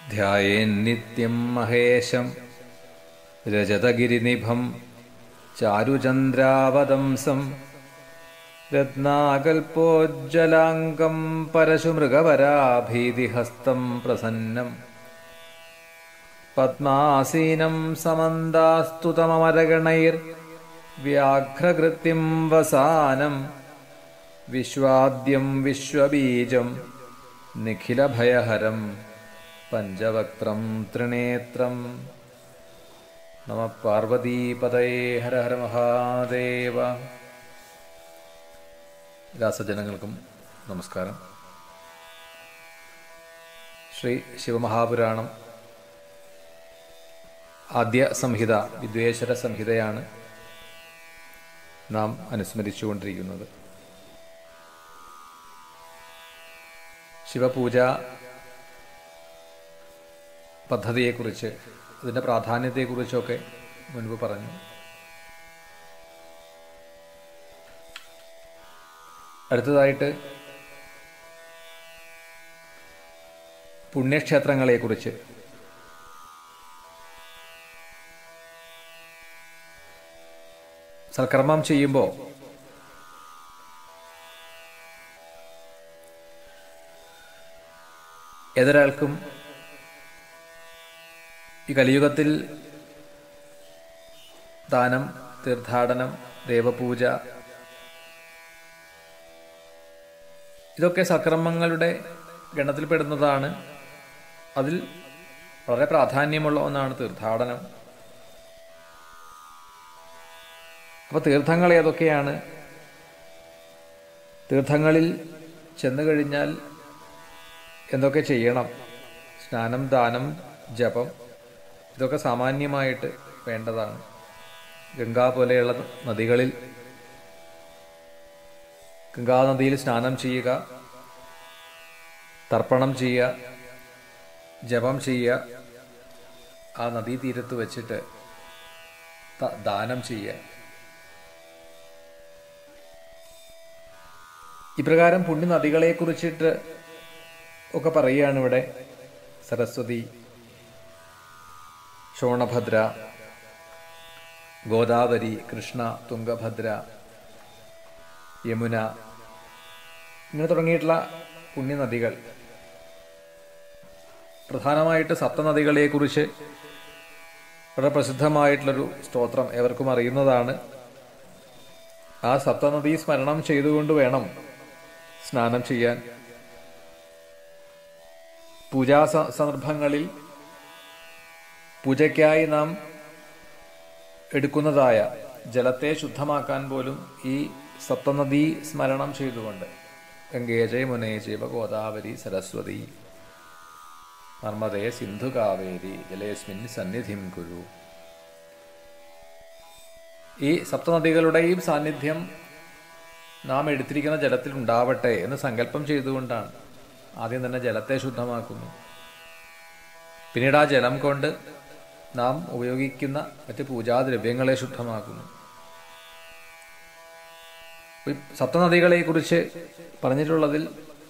ധ്യായേന്നിത്യം മഹേശം രജതഗിരിനിഭം ചാരുചന്ദ്രാവതംസം രത്നാകൽപ്പോജ്ജലാംഗം പരശുമൃഗപരാഭീതിഹസ്തം പ്രസന്നം പത്മാസീനം സമന്താസ്തുതമരഗണൈർ വ്യാഘ്രകൃത്യം വസാനം വിശ്വാദ്യം വിശ്വബീജം നിഖിലഭയഹരം പഞ്ചവക്ത്രം ത്രിനേത്രം നമ പാർവതീപതയേ ഹര ഹര മഹാദേവ രാസജനങ്ങൾക്കും നമസ്കാരം ശ്രീ ശിവമഹാപുരാണം ആദ്യ സംഹിത വിദ്വേശ്വര സംഹിതയാണ് നാം അനുസ്മരിച്ചുകൊണ്ടിരിക്കുന്നത് ശിവപൂജ പദ്ധതിയെക്കുറിച്ച് അതിൻ്റെ പ്രാധാന്യത്തെക്കുറിച്ചൊക്കെ മുൻപ് പറഞ്ഞു അടുത്തതായിട്ട് പുണ്യക്ഷേത്രങ്ങളെക്കുറിച്ച് സൽക്കർമ്മം ചെയ്യുമ്പോൾ ഏതൊരാൾക്കും ഈ കലിയുഗത്തിൽ ദാനം തീർത്ഥാടനം ദേവപൂജ ഇതൊക്കെ സക്രമങ്ങളുടെ ഗണത്തിൽപ്പെടുന്നതാണ് അതിൽ വളരെ പ്രാധാന്യമുള്ള ഒന്നാണ് തീർത്ഥാടനം അപ്പോൾ തീർത്ഥങ്ങൾ ഏതൊക്കെയാണ് തീർത്ഥങ്ങളിൽ ചെന്നു കഴിഞ്ഞാൽ എന്തൊക്കെ ചെയ്യണം സ്നാനം ദാനം ജപം ഇതൊക്കെ സാമാന്യമായിട്ട് വേണ്ടതാണ് ഗംഗാ പോലെയുള്ള നദികളിൽ ഗംഗാനദിയിൽ സ്നാനം ചെയ്യുക തർപ്പണം ചെയ്യുക ജപം ചെയ്യുക ആ നദീതീരത്ത് വെച്ചിട്ട് ദാനം ചെയ്യുക ഇപ്രകാരം പുണ്യനദികളെ കുറിച്ചിട്ട് ഒക്കെ പറയുകയാണ് ഇവിടെ സരസ്വതി ശോണഭദ്ര ഗോദാവരി കൃഷ്ണ തുംഗഭദ്ര യമുന ഇങ്ങനെ തുടങ്ങിയിട്ടുള്ള പുണ്യനദികൾ പ്രധാനമായിട്ട് സപ്തനദികളെക്കുറിച്ച് വളരെ പ്രസിദ്ധമായിട്ടുള്ളൊരു സ്തോത്രം ഏവർക്കും അറിയുന്നതാണ് ആ സപ്തനദി സ്മരണം ചെയ്തുകൊണ്ട് വേണം സ്നാനം ചെയ്യാൻ പൂജാ സന്ദർഭങ്ങളിൽ പൂജയ്ക്കായി നാം എടുക്കുന്നതായ ജലത്തെ ശുദ്ധമാക്കാൻ പോലും ഈ സപ്തനദി സ്മരണം ചെയ്തുകൊണ്ട് ഗംഗേജയ മുനേജൈവ ഗോദാവരി സരസ്വതി നർമ്മദേ സിന്ധു കാവേരി ജലേസ്മിൻ സന്നിധിം കുരു ഈ സപ്തനദികളുടെയും സാന്നിധ്യം നാം എടുത്തിരിക്കുന്ന ജലത്തിൽ ഉണ്ടാവട്ടെ എന്ന് സങ്കല്പം ചെയ്തുകൊണ്ടാണ് ആദ്യം തന്നെ ജലത്തെ ശുദ്ധമാക്കുന്നു പിന്നീട് ആ ജലം കൊണ്ട് നാം ഉപയോഗിക്കുന്ന മറ്റ് പൂജാദ്രവ്യങ്ങളെ ശുദ്ധമാക്കുന്നു സപ്തനദികളെ കുറിച്ച് പറഞ്ഞിട്ടുള്ളതിൽ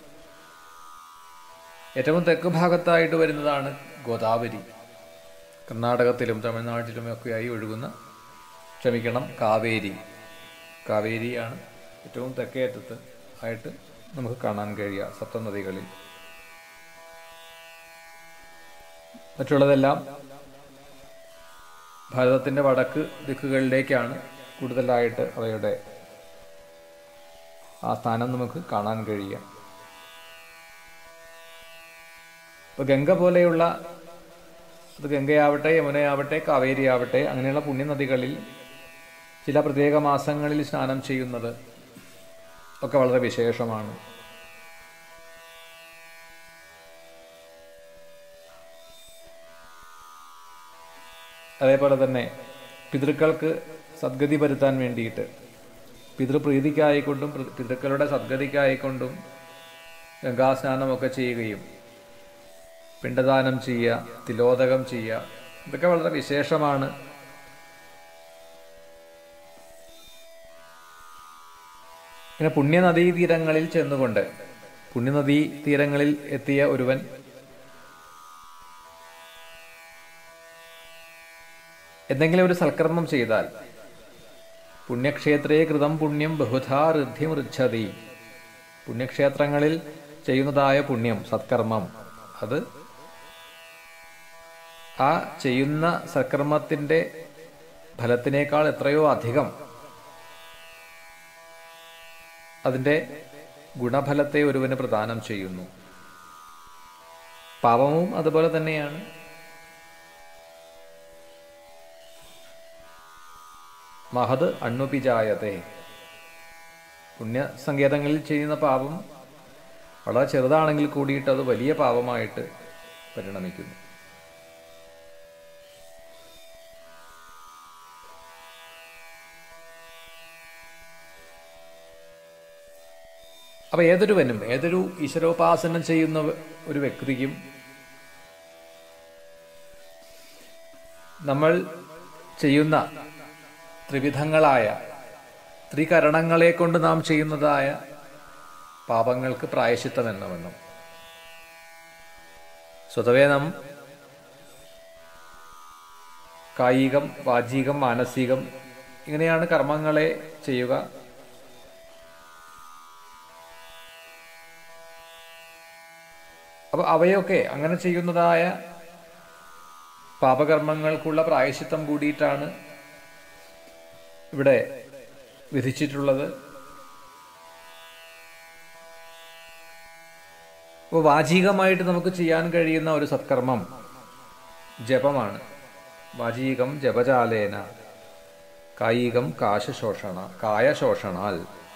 ഏറ്റവും തെക്ക് ഭാഗത്തായിട്ട് വരുന്നതാണ് ഗോദാവരി കർണാടകത്തിലും തമിഴ്നാട്ടിലും ഒക്കെയായി ഒഴുകുന്ന ക്ഷമിക്കണം കാവേരി കാവേരിയാണ് ഏറ്റവും തെക്കേറ്റത്ത് ആയിട്ട് നമുക്ക് കാണാൻ കഴിയുക സപ്തനദികളിൽ മറ്റുള്ളതെല്ലാം ഭാരതത്തിൻ്റെ വടക്ക് ദിക്കുകളിലേക്കാണ് കൂടുതലായിട്ട് അവയുടെ ആ സ്ഥാനം നമുക്ക് കാണാൻ കഴിയുക ഇപ്പൊ ഗംഗ പോലെയുള്ള അത് ഗംഗയാവട്ടെ യമുനയാവട്ടെ കാവേരി ആവട്ടെ അങ്ങനെയുള്ള പുണ്യനദികളിൽ ചില പ്രത്യേക മാസങ്ങളിൽ സ്നാനം ചെയ്യുന്നത് ഒക്കെ വളരെ വിശേഷമാണ് അതേപോലെ തന്നെ പിതൃക്കൾക്ക് സദ്ഗതി വരുത്താൻ വേണ്ടിയിട്ട് പിതൃപ്രീതിക്കായിക്കൊണ്ടും പിതൃക്കളുടെ സദ്ഗതിക്കായിക്കൊണ്ടും ഗംഗാസ്നാനമൊക്കെ ചെയ്യുകയും പിണ്ടദാനം ചെയ്യുക തിലോദകം ചെയ്യുക ഇതൊക്കെ വളരെ വിശേഷമാണ് പിന്നെ പുണ്യനദീ തീരങ്ങളിൽ ചെന്നുകൊണ്ട് പുണ്യനദീ തീരങ്ങളിൽ എത്തിയ ഒരുവൻ എന്തെങ്കിലും ഒരു സൽക്കർമ്മം ചെയ്താൽ പുണ്യക്ഷേത്രേ കൃതം പുണ്യം ബഹുധാ ഋദ്ധിം ഋച്ഛതി പുണ്യക്ഷേത്രങ്ങളിൽ ചെയ്യുന്നതായ പുണ്യം സത്കർമ്മം അത് ആ ചെയ്യുന്ന സത്കർമ്മത്തിന്റെ ഫലത്തിനേക്കാൾ എത്രയോ അധികം അതിന്റെ ഗുണഫലത്തെ ഒരുവന് പ്രദാനം ചെയ്യുന്നു പാപവും അതുപോലെ തന്നെയാണ് മഹത് അണ്ണുപിജായത്തെ പുണ്യസങ്കേതങ്ങളിൽ ചെയ്യുന്ന പാപം വളരെ ചെറുതാണെങ്കിൽ കൂടിയിട്ട് അത് വലിയ പാപമായിട്ട് പരിണമിക്കുന്നു അപ്പൊ ഏതൊരുവനും ഏതൊരു ഈശ്വരോപാസനം ചെയ്യുന്ന ഒരു വ്യക്തിക്കും നമ്മൾ ചെയ്യുന്ന ത്രിവിധങ്ങളായ ത്രികരണങ്ങളെ കൊണ്ട് നാം ചെയ്യുന്നതായ പാപങ്ങൾക്ക് പ്രായശിത്തം എന്ന വണ്ണം സ്വതവേ നാം കായികം വാചികം മാനസികം ഇങ്ങനെയാണ് കർമ്മങ്ങളെ ചെയ്യുക അപ്പൊ അവയൊക്കെ അങ്ങനെ ചെയ്യുന്നതായ പാപകർമ്മങ്ങൾക്കുള്ള പ്രായശിത്തം കൂടിയിട്ടാണ് ഇവിടെ വിധിച്ചിട്ടുള്ളത് അപ്പോൾ വാചികമായിട്ട് നമുക്ക് ചെയ്യാൻ കഴിയുന്ന ഒരു സത്കർമ്മം ജപമാണ് വാചീകം ജപജാലേന കായികം കാശശോഷണ കായശോഷണാൽ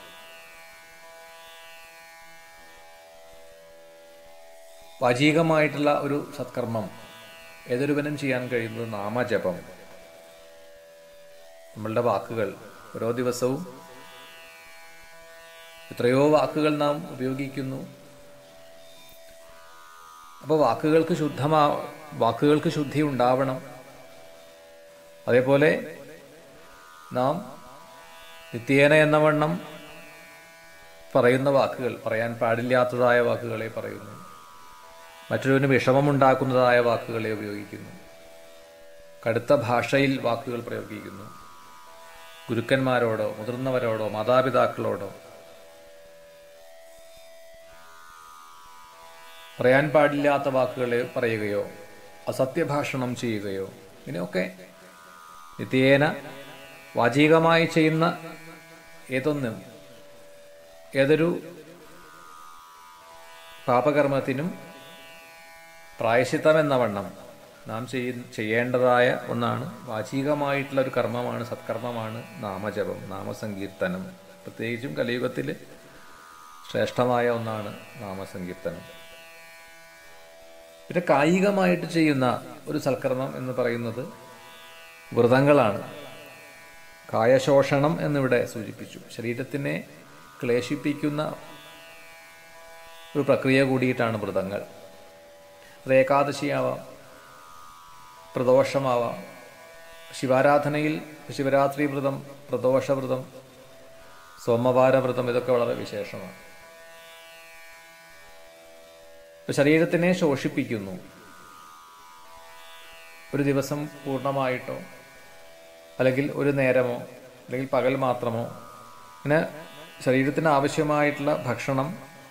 വാചീകമായിട്ടുള്ള ഒരു സത്കർമ്മം ഏതൊരുവനും ചെയ്യാൻ കഴിയുന്നത് നാമജപം നമ്മളുടെ വാക്കുകൾ ഓരോ ദിവസവും എത്രയോ വാക്കുകൾ നാം ഉപയോഗിക്കുന്നു അപ്പോൾ വാക്കുകൾക്ക് ശുദ്ധമാ വാക്കുകൾക്ക് ശുദ്ധി ഉണ്ടാവണം അതേപോലെ നാം നിത്യേന എന്ന വണ്ണം പറയുന്ന വാക്കുകൾ പറയാൻ പാടില്ലാത്തതായ വാക്കുകളെ പറയുന്നു മറ്റൊരുവിന് വിഷമമുണ്ടാക്കുന്നതായ വാക്കുകളെ ഉപയോഗിക്കുന്നു കടുത്ത ഭാഷയിൽ വാക്കുകൾ പ്രയോഗിക്കുന്നു ഗുരുക്കന്മാരോടോ മുതിർന്നവരോടോ മാതാപിതാക്കളോടോ പറയാൻ പാടില്ലാത്ത വാക്കുകളെ പറയുകയോ അസത്യഭാഷണം ചെയ്യുകയോ ഇങ്ങനെയൊക്കെ നിത്യേന വാചികമായി ചെയ്യുന്ന ഏതൊന്നും ഏതൊരു പാപകർമ്മത്തിനും പ്രായശിത്തം എന്ന വണ്ണം നാം ചെയ്യ ചെയ്യേണ്ടതായ ഒന്നാണ് വാചികമായിട്ടുള്ള ഒരു കർമ്മമാണ് സത്കർമ്മമാണ് നാമജപം നാമസങ്കീർത്തനം പ്രത്യേകിച്ചും കലിയുഗത്തിൽ ശ്രേഷ്ഠമായ ഒന്നാണ് നാമസങ്കീർത്തനം പിന്നെ കായികമായിട്ട് ചെയ്യുന്ന ഒരു സൽക്കർമ്മം എന്ന് പറയുന്നത് വ്രതങ്ങളാണ് കായശോഷണം എന്നിവിടെ സൂചിപ്പിച്ചു ശരീരത്തിനെ ക്ലേശിപ്പിക്കുന്ന ഒരു പ്രക്രിയ കൂടിയിട്ടാണ് വ്രതങ്ങൾ അത് ഏകാദശിയാവാം പ്രദോഷമാവാം ശിവാരാധനയിൽ ശിവരാത്രി വ്രതം പ്രദോഷവ്രതം സോമവാരവ്രതം ഇതൊക്കെ വളരെ വിശേഷമാണ് ശരീരത്തിനെ ശോഷിപ്പിക്കുന്നു ഒരു ദിവസം പൂർണ്ണമായിട്ടോ അല്ലെങ്കിൽ ഒരു നേരമോ അല്ലെങ്കിൽ പകൽ മാത്രമോ ഇങ്ങനെ ശരീരത്തിന് ആവശ്യമായിട്ടുള്ള ഭക്ഷണം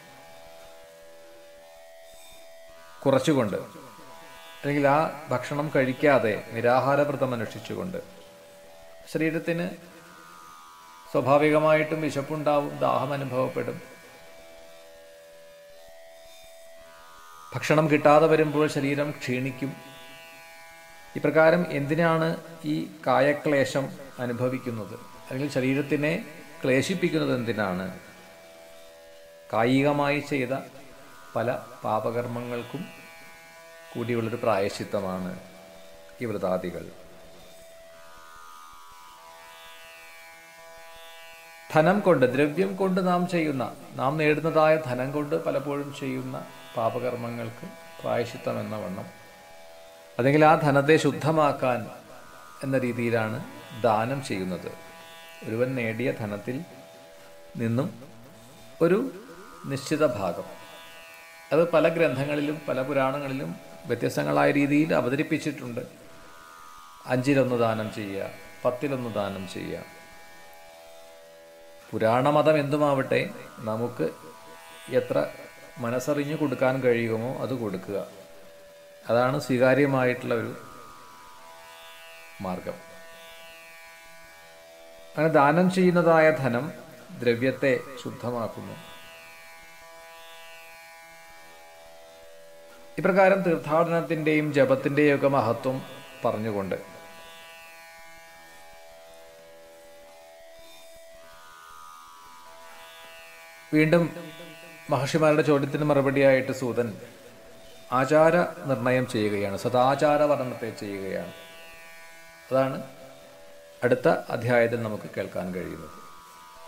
കുറച്ചുകൊണ്ട് അല്ലെങ്കിൽ ആ ഭക്ഷണം കഴിക്കാതെ നിരാഹാരവ്രതം അനുഷ്ഠിച്ചുകൊണ്ട് ശരീരത്തിന് സ്വാഭാവികമായിട്ടും വിശപ്പുണ്ടാവും ദാഹം അനുഭവപ്പെടും ഭക്ഷണം കിട്ടാതെ വരുമ്പോൾ ശരീരം ക്ഷീണിക്കും ഇപ്രകാരം എന്തിനാണ് ഈ കായക്ലേശം അനുഭവിക്കുന്നത് അല്ലെങ്കിൽ ശരീരത്തിനെ ക്ലേശിപ്പിക്കുന്നത് എന്തിനാണ് കായികമായി ചെയ്ത പല പാപകർമ്മങ്ങൾക്കും കൂടിയുള്ളൊരു പ്രായശ്ചിത്തമാണ് ഈ വ്രതാദികൾ ധനം കൊണ്ട് ദ്രവ്യം കൊണ്ട് നാം ചെയ്യുന്ന നാം നേടുന്നതായ ധനം കൊണ്ട് പലപ്പോഴും ചെയ്യുന്ന പാപകർമ്മങ്ങൾക്ക് പ്രായശ്ചിത്തം എന്ന വണ്ണം അല്ലെങ്കിൽ ആ ധനത്തെ ശുദ്ധമാക്കാൻ എന്ന രീതിയിലാണ് ദാനം ചെയ്യുന്നത് ഒരുവൻ നേടിയ ധനത്തിൽ നിന്നും ഒരു നിശ്ചിത ഭാഗം അത് പല ഗ്രന്ഥങ്ങളിലും പല പുരാണങ്ങളിലും വ്യത്യസ്തങ്ങളായ രീതിയിൽ അവതരിപ്പിച്ചിട്ടുണ്ട് അഞ്ചിലൊന്ന് ദാനം ചെയ്യുക പത്തിലൊന്ന് ദാനം ചെയ്യുക പുരാണമതം എന്തുമാവട്ടെ നമുക്ക് എത്ര മനസ്സറിഞ്ഞു കൊടുക്കാൻ കഴിയുമോ അത് കൊടുക്കുക അതാണ് സ്വീകാര്യമായിട്ടുള്ള ഒരു മാർഗം അങ്ങനെ ദാനം ചെയ്യുന്നതായ ധനം ദ്രവ്യത്തെ ശുദ്ധമാക്കുന്നു ഇപ്രകാരം തീർത്ഥാടനത്തിന്റെയും ജപത്തിന്റെയും ഒക്കെ മഹത്വം പറഞ്ഞുകൊണ്ട് വീണ്ടും മഹർഷിമാരുടെ ചോദ്യത്തിന് മറുപടിയായിട്ട് സൂതൻ ആചാര നിർണയം ചെയ്യുകയാണ് സദാചാര വർണ്ണത്തെ ചെയ്യുകയാണ് അതാണ് അടുത്ത അധ്യായത്തിൽ നമുക്ക് കേൾക്കാൻ കഴിയുന്നത്